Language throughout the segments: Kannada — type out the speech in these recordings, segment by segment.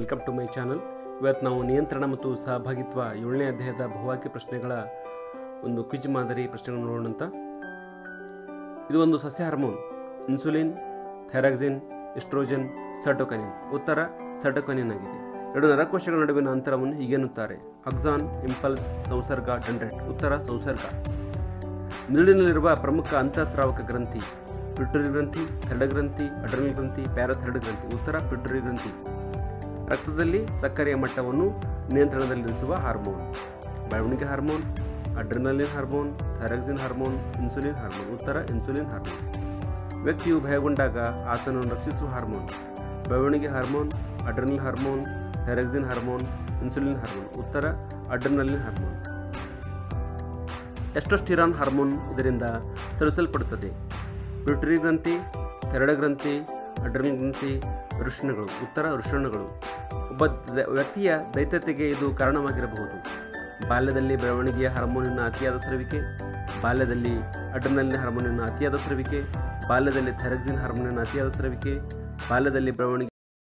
ವೆಲ್ಕಮ್ ಟು ಮೈ ಚಾನಲ್ ಇವತ್ತು ನಾವು ನಿಯಂತ್ರಣ ಮತ್ತು ಸಹಭಾಗಿತ್ವ ಏಳನೇ ಅಧ್ಯಾಯದ ಬಹುವಾಕ್ಯ ಪ್ರಶ್ನೆಗಳ ಒಂದು ಕ್ವಿಜ್ ಮಾದರಿ ಪ್ರಶ್ನೆಗಳನ್ನು ನೋಡೋಣ ಅಂತ ಇದು ಒಂದು ಸಸ್ಯ hormone insulin thyroxine oestrogen cytokinin ಉತ್ತರ ಸರ್ಟೋಕನಿನ್ ಆಗಿದೆ ಎರಡು ನರಕೋಶಗಳ ನಡುವಿನ ಅಂತರವನ್ನು ಹೀಗೆನ್ನುತ್ತಾರೆ ಅಕ್ಸಾನ್ ಇಂಪಲ್ಸ್ ಸಂಸರ್ಗ ಡಂಡ್ರೆಟ್ ಉತ್ತರ ಸಂಸರ್ಗ ಮಿರುಳಿನಲ್ಲಿರುವ ಪ್ರಮುಖ ಅಂತಃಸ್ರಾವಕ ಗ್ರಂಥಿ ಪಿಟ್ಯೂರಿ ಗ್ರಂಥಿ ಥೈರಾಯ್ಡ್ ಗ್ರಂಥಿ ಅಡ್ರಿನಲ್ ಗ್ರಂಥಿ ಪ್ಯಾರಾಥೈರಾಯ್ಡ್ ಗ್ರಂಥಿ ಉತ್ತರ ಪಿಟ್ಯೂರಿ ಗ್ರಂಥಿ ರಕ್ತದಲ್ಲಿ ಸಕ್ಕರೆಯ ಮಟ್ಟವನ್ನು ನಿಯಂತ್ರಣದಲ್ಲಿರಿಸುವ ಹಾರ್ಮೋನ್ ಬೆಳವಣಿಗೆ hormone adrenaline hormone thyroxine hormone insulin hormone ಉತ್ತರ ಇನ್ಸುಲಿನ್ ಹಾರ್ಮೋನ್ ವ್ಯಕ್ತಿಯು ಭಯಗೊಂಡಾಗ ಆತನನ್ನು ರಕ್ಷಿಸುವ ಹಾರ್ಮೋನ್ ಬೆಳವಣಿಗೆ hormone adrenal hormone thyroxine hormone insulin hormone ಉತ್ತರ ಅಡ್ರಿನಲಿನ್ ಹಾರ್ಮೋನ್ ಟೆಸ್ಟೋಸ್ಟಿರಾನ್ ಹಾರ್ಮೋನ್ ಇದರಿಂದ ಸರಿಸಲ್ಪಡುತ್ತದೆ ಪ್ಯೂಟರಿ ಗ್ರಂಥಿ ಥೈರಾಯ್ಡ್ ಗ್ರಂಥಿ ಅಡ್ರಿನಲ್ ಗ್ರಂಥಿ ವೃಷಣಗಳು ಉತ್ತರ ವೃಷಣಗಳು ಒಬ್ಬ ದ- ವ್ಯಕ್ತಿಯ ದೈತ್ಯತೆಗೆ ಇದು ಕಾರಣವಾಗಿರಬಹುದು ಬಾಲ್ಯದಲ್ಲಿ ಬೆಳವಣಿಗೆಯ ಹಾರ್ಮೋನಿನ ಅತಿಯಾದ ಸ್ರವಿಕೆ ಬಾಲ್ಯದಲ್ಲಿ ಅಡ್ರಿನಲಿನ ಹಾರ್ಮೋನಿನ ಅತಿಯಾದ ಸ್ರವಿಕೆ ಬಾಲ್ಯದಲ್ಲಿ ಥೈರಾಕ್ಸಿನ್ ಹಾರ್ಮೋನಿನ ಅತಿಯಾದ ಸ್ರವಿಕೆ ಬಾಲ್ಯದಲ್ಲಿ ಬೆಳವಣಿಗೆ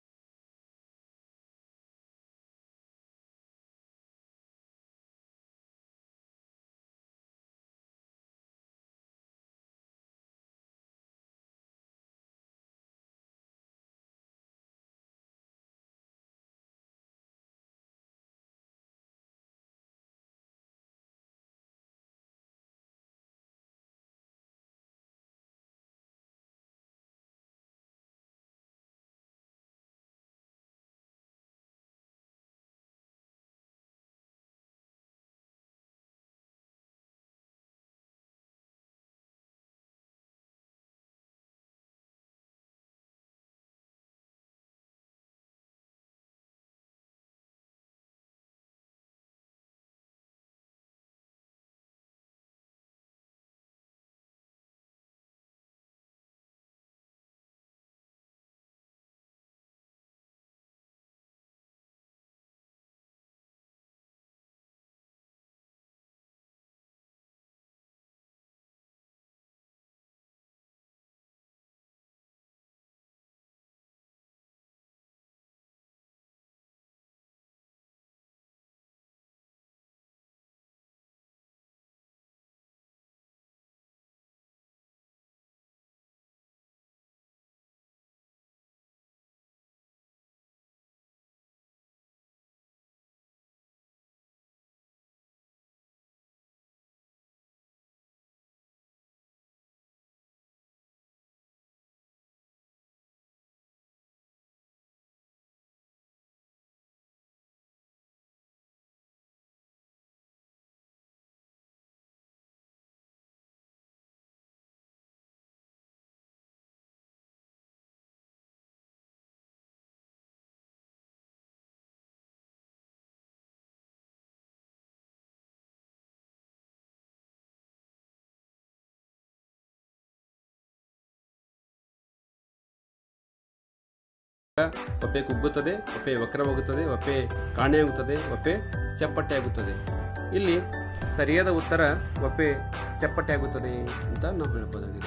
ಒಪ್ಪೆ ಕುಗ್ಗುತ್ತದೆ ಒಪ್ಪೆ ವಕ್ರವಾಗುತ್ತದೆ ಒಪ್ಪೆ ಕಾಣೆಯಾಗುತ್ತದೆ ಒಪ್ಪೆ ಚಪ್ಪಟೆಯಾಗುತ್ತದೆ ಇಲ್ಲಿ ಸರಿಯಾದ ಉತ್ತರ ಒಪ್ಪೆ ಚಪ್ಪಟೆಯಾಗುತ್ತದೆ ಅಂತ ನಾವು ಹೇಳ್ಬೋದಾಗಿದೆ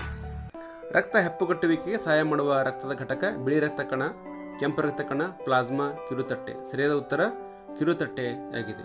ರಕ್ತ ಹೆಪ್ಪುಗಟ್ಟುವಿಕೆಗೆ ಸಹಾಯ ಮಾಡುವ ರಕ್ತದ ಘಟಕ ಬಿಳಿ ರಕ್ತ ಕಣ ಕೆಂಪು ರಕ್ತ ಕಣ ಪ್ಲಾಸ್ಮಾ ಕಿರುತಟ್ಟೆ ಸರಿಯಾದ ಉತ್ತರ ಕಿರುತಟ್ಟೆ ಆಗಿದೆ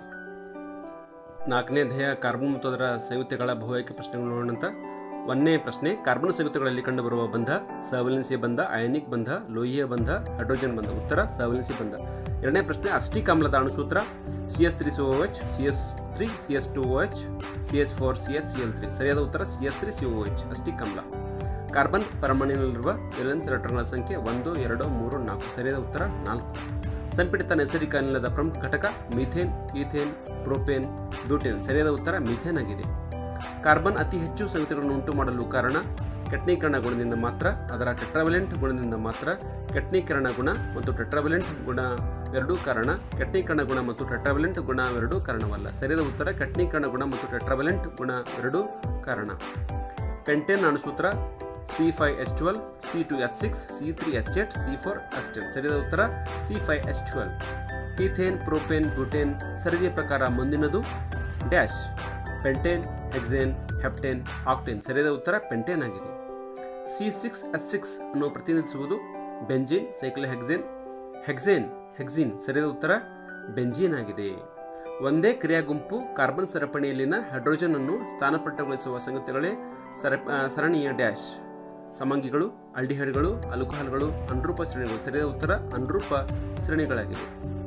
ನಾಲ್ಕನೇ ಧ್ಯೇಯ ಕಾರ್ಬನ್ ಮತ್ತು ಅದರ ಸಂಯುಕ್ತಗಳ ಬಹುಆಯ್ಕೆ ಪ್ರಶ್ನೆಗಳು ನೋಡೋಣ ಅಂತ ಒಂದನೇ ಪ್ರಶ್ನೆ ಕಾರ್ಬನ್ ಸಂಯುಕ್ತಗಳಲ್ಲಿ ಕಂಡುಬರುವ ಬಂಧ ಸವಲೆನ್ಸಿ ಬಂಧ ಅಯನಿಕ್ ಬಂಧ ಲೋಹಿಯ ಬಂಧ ಹೈಡ್ರೋಜನ್ ಬಂಧ ಉತ್ತರ ಸವಲೆನ್ಸಿ ಬಂಧ ಎರಡನೇ ಪ್ರಶ್ನೆ ಅಸ್ಟಿಕ್ ಆಮ್ಲದ ಅಣುಸೂತ್ರ C S three C O H C S three C S two O H C H four C H C L three ಸರಿಯಾದ ಉತ್ತರ C S three C O H acetic ಆಮ್ಲ ಕಾರ್ಬನ್ ಪರಮಾಣುವಿನಲ್ಲಿರುವ ವೆಲೆನ್ಸ್ ಎಲೆಕ್ಟ್ರಾನ್ಗಳ ಸಂಖ್ಯೆ ಒಂದು ಎರಡು ಮೂರು ನಾಲ್ಕು ಸರಿಯಾದ ಉತ್ತರ ನಾಲ್ಕು ಸಂಪೀಡಿತ ನೈಸರ್ಗಿಕ ಅನಿಲದ ಪ್ರಮುಖ ಘಟಕ ಮೀಥೇನ್ ಈಥೇನ್ ಪ್ರೋಪೇನ್ ಬ್ಯೂಟೇನ್ ಸರಿಯಾದ ಉತ್ತರ ಮೀಥೇನ್ ಆಗಿದೆ ಕಾರ್ಬನ್ ಅತಿ ಹೆಚ್ಚು ಸಂಯುಕ್ತಗಳನ್ನು ಉಂಟು ಮಾಡಲು ಕಾರಣ ಕೆಟ್ನೀಕರಣ ಗುಣದಿಂದ ಮಾತ್ರ ಅದರ ಟೆಟ್ರಾವಲೆಂಟ್ ಗುಣದಿಂದ ಮಾತ್ರ ಕೆಟ್ನೀಕರಣ ಗುಣ ಮತ್ತು ಟೆಟ್ರಾವಲೆಂಟ್ ಗುಣ ಎರಡೂ ಕಾರಣ ಕೆಟ್ನೀಕರಣ ಗುಣ ಮತ್ತು ಟೆಟ್ರಾವಲೆಂಟ್ ಗುಣ ಎರಡೂ ಕಾರಣವಲ್ಲ ಸರಿಯಾದ ಉತ್ತರ ಕೆಟ್ನೀಕರಣ ಗುಣ ಮತ್ತು ಟೆಟ್ರಾವಲೆಂಟ್ ಗುಣ ಎರಡೂ ಕಾರಣ ಪೆಂಟೇನ್ ಅಣುಸೂತ್ರ C five H twelve C two H six C three H eight C four H ten ಸರಿಯಾದ ಉತ್ತರ C five H twelve ethane propane butane ಸರಿದಿಯ ಪ್ರಕಾರ ಮುಂದಿನದು dash pentane hexane heptane octane ಸರಿಯಾದ ಉತ್ತರ ಪೆಂಟೇನ್ ಆಗಿದೆ ಸಿ ಸಿಕ್ಸ್ ಎಚ್ ಸಿಕ್ಸ್ ಅನ್ನು ಪ್ರತಿನಿಧಿಸುವುದು ಬೆಂಜಿನ್ ಸೈಕ್ಲೋಹೆಕ್ಸೇನ್ ಹೆಕ್ಸೇನ್ ಹೆಕ್ಸಿನ್ ಸರಿಯಾದ ಉತ್ತರ ಬೆಂಜೀನ್ ಆಗಿದೆ ಒಂದೇ ಕ್ರಿಯಾ ಗುಂಪು ಕಾರ್ಬನ್ ಸರಪಣಿಯಲ್ಲಿನ ಹೈಡ್ರೋಜನ್ ಅನ್ನು ಸ್ಥಾನಪಟ್ಟಗೊಳಿಸುವ ಸಂಗತಿಗಳೇ ಸರ ಆ, ಸರಣಿಯ ಡ್ಯಾಶ್ ಸಮಂಗಿಗಳು ಅಲ್ಡಿಹೈಡ್ಗಳು ಅಲ್ಕೋಹಾಲ್ಗಳು ಅನುರೂಪ ಶ್ರೇಣಿಗಳು ಸರಿಯಾದ ಉತ್ತರ ಅನುರೂಪ ಶ್ರೇಣಿಗಳಾಗಿವೆ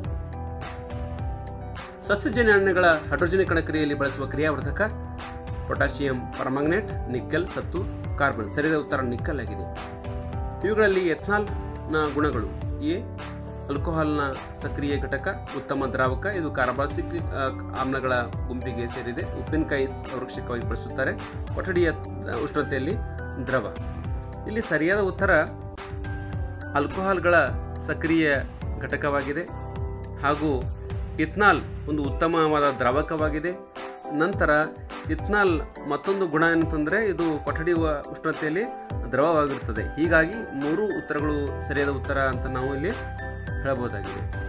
ಸಸ್ಯಜನ್ಯ ಅಣುಗಳ ಹೈಡ್ರೋಜನೀಕರಣ ಕ್ರಿಯೆಯಲ್ಲಿ ಬಳಸುವ ಕ್ರಿಯಾವರ್ಧಕ ಪೊಟ್ಯಾಷಿಯಂ ಪರಮಾಂಗನೇಟ್ ನಿಕ್ಕಲ್ ಸತ್ತು ಕಾರ್ಬನ್ ಸರಿಯಾದ ಉತ್ತರ ನಿಕ್ಕಲ್ ಆಗಿದೆ ಇವುಗಳಲ್ಲಿ ಎಥನಾಲ್ನ ಗುಣಗಳು ಎ ಆಲ್ಕೋಹಾಲ್ನ ಸಕ್ರಿಯ ಘಟಕ ಉತ್ತಮ ದ್ರಾವಕ ಇದು ಕಾರ್ಬಾಸಿಕ್ ಆ, ಆಮ್ಲಗಳ ಗುಂಪಿಗೆ ಸೇರಿದೆ ಉಪ್ಪಿನಕಾಯಿ ಸಂರಕ್ಷಕವಾಗಿ ಬಳಸುತ್ತಾರೆ ಕೊಠಡಿಯ ಆ, ಉಷ್ಣತೆಯಲ್ಲಿ ದ್ರವ ಇಲ್ಲಿ ಸರಿಯಾದ ಉತ್ತರ ಆಲ್ಕೋಹಾಲ್ಗಳ ಸಕ್ರಿಯ ಘಟಕವಾಗಿದೆ ಹಾಗೂ ಇಥ್ನಾಲ್ ಒಂದು ಉತ್ತಮವಾದ ದ್ರಾವಕವಾಗಿದೆ ನಂತರ ಇಥ್ನಾಲ್ ಮತ್ತೊಂದು ಗುಣ ಏನಂತಂದರೆ ಇದು ಕೊಠಡಿ ವ- ಉಷ್ಣತೆಯಲ್ಲಿ ದ್ರವವಾಗಿರುತ್ತದೆ ಹೀಗಾಗಿ ಮೂರು ಉತ್ತರಗಳು ಸರಿಯಾದ ಉತ್ತರ ಅಂತ ನಾವು ಇಲ್ಲಿ ಹೇಳಬಹುದಾಗಿದೆ